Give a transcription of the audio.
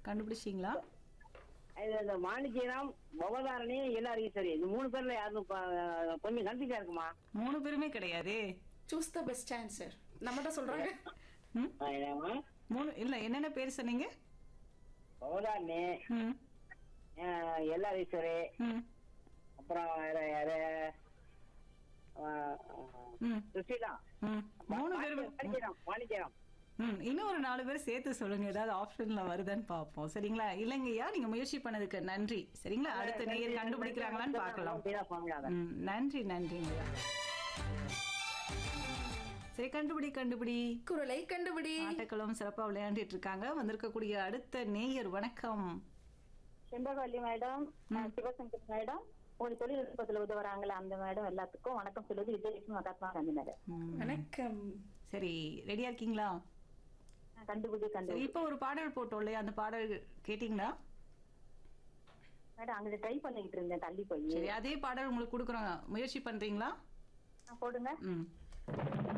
கண்டுபிடிச்சிங்களா இது இந்த மாணிக்கியம் பவதாரணி எல்லாரும் ஈஸ்வரி இந்த மூணு பேர்ல யாரும் ப- கொஞ்சம் கன்ஃபியூஸா இருக்குமா மூணு பேருமே கிடையாதே சூஸ் த பெஸ்ட் ஆன்சர் நம்ம தான் சொல்றாங்க ம் ஆ, என்னம்மா மூணு இல்ல என்னென்ன பேர் சொன்னீங்க பவதாரணி ம் எல்லாரும் ஈஸ்வரி ம் அப்புறம் வேற யாரு ஆ, ஆ, ம் சுஷீலா ம் மூணு பேருமே மாணிக்கியம் மாணிக்கியம் ம் இன்னும் ஒரு நாலு பேர் சேர்த்து சொல்லுங்க ஏதாவது ஆப்ஷன்ல வருதான்னு பார்ப்போம் சரிங்களா இல்லைங்கய்யா நீங்க முயற்சி பண்ணதுக்கு நன்றி சரிங்களா அடுத்த நேயர் கண்டுபிடிக்கிறாங்களான்னு பார்க்கலாம் அப்படிதான் சொல்லுங்க அதை. ம் நன்றி நன்றிங்கய்யா சரி கண்டுபிடி கண்டுபிடி குரலை கண்டுபிடி ஆட்டக்களம் சிறப்பா விளையாண்டுட்டு இருக்காங்க வந்திருக்கக்கூடிய அடுத்த நேயர் வணக்கம் செம்பகவல்லி மேடம் அஹ் சிவசங்கர் மேடம் உங்களுக்கு தொழில்நுட்பத்துல உதவுறாங்களே அந்த மேடம் எல்லாத்துக்கும் வணக்கம் சொல்லுவது விஜயலட்சுமி மகாத்மா காந்தி மேடம் ம், வணக்கம் சரி ரெடியா இருக்கீங்களா அஹ் கண்டுபிடி சரி கண்டுபிடி இப்போ ஒரு பாடல் போட்டோம் இல்லையா அந்த பாடல் கேட்டீங்களா மேடம் அங்கிட்ட ட்ரை பண்ணிக்கிட்டு இருந்தேன் தள்ளி போய் சரி அதே பாடல் உங்களுக்கு கொடுக்குறோங்க முயற்சி பண்றீங்களா அஹ் போடுங்க ம்